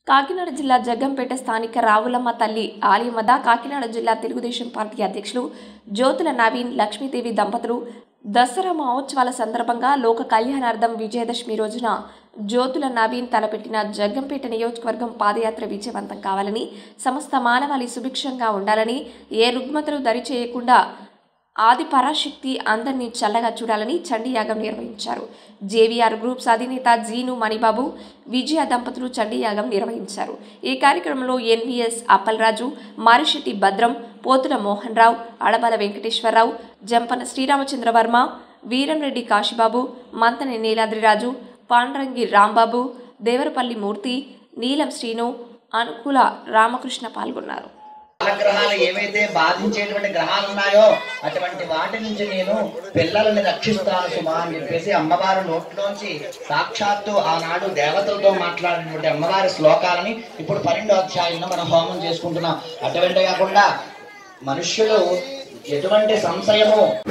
కాకినాడ జిల్లా జగ్గంపేట స్థానిక రావులమ్మ తల్లి ఆలయం వద్ద కాకినాడ జిల్లా తెలుగుదేశం పార్టీ అధ్యక్షులు జ్యోతుల నవీన్ లక్ష్మీదేవి దంపతులు దసరా మహోత్సవాల సందర్భంగా లోక కళ్యాణార్థం విజయదశమి రోజున జ్యోతుల నవీన్ తలపెట్టిన జగ్గంపేట నియోజకవర్గం పాదయాత్ర విజయవంతం కావాలని సమస్త మానవాళి సుభిక్షంగా ఉండాలని ఏ రుగ్మతలు దరి చేయకుండా ఆది పరాశక్తి అందరినీ చల్లగా చూడాలని చండీయాగం నిర్వహించారు జేవీఆర్ గ్రూప్స్ అధినేత జీను మణిబాబు విజయ దంపతులు చండీయాగం నిర్వహించారు ఈ కార్యక్రమంలో ఎన్వీఎస్ అప్పలరాజు మారిశెట్టి భద్రం పోతుల మోహన్ రావు అడబల వెంకటేశ్వరరావు జంపన శ్రీరామచంద్రవర్మ వీరంరెడ్డి కాశీబాబు మంతని నీలాద్రిరాజు పాండ్రంగి రాంబాబు దేవరపల్లి మూర్తి నీలం శ్రీను అనుకూల రామకృష్ణ పాల్గొన్నారు గ్రహాలు ఏవైతే బాధించేటువంటి గ్రహాలు ఉన్నాయో అటువంటి వాటి నుంచి నేను పిల్లల్ని రక్షిస్తాను సుమా అని చెప్పేసి అమ్మవారి నోట్లోంచి సాక్షాత్తు ఆనాడు దేవతలతో మాట్లాడినటువంటి అమ్మవారి శ్లోకాలని ఇప్పుడు పన్నెండో అధ్యాయంలో మనం హోమం చేసుకుంటున్నాం అటువంటి కాకుండా మనుష్యులు ఎటువంటి సంశయము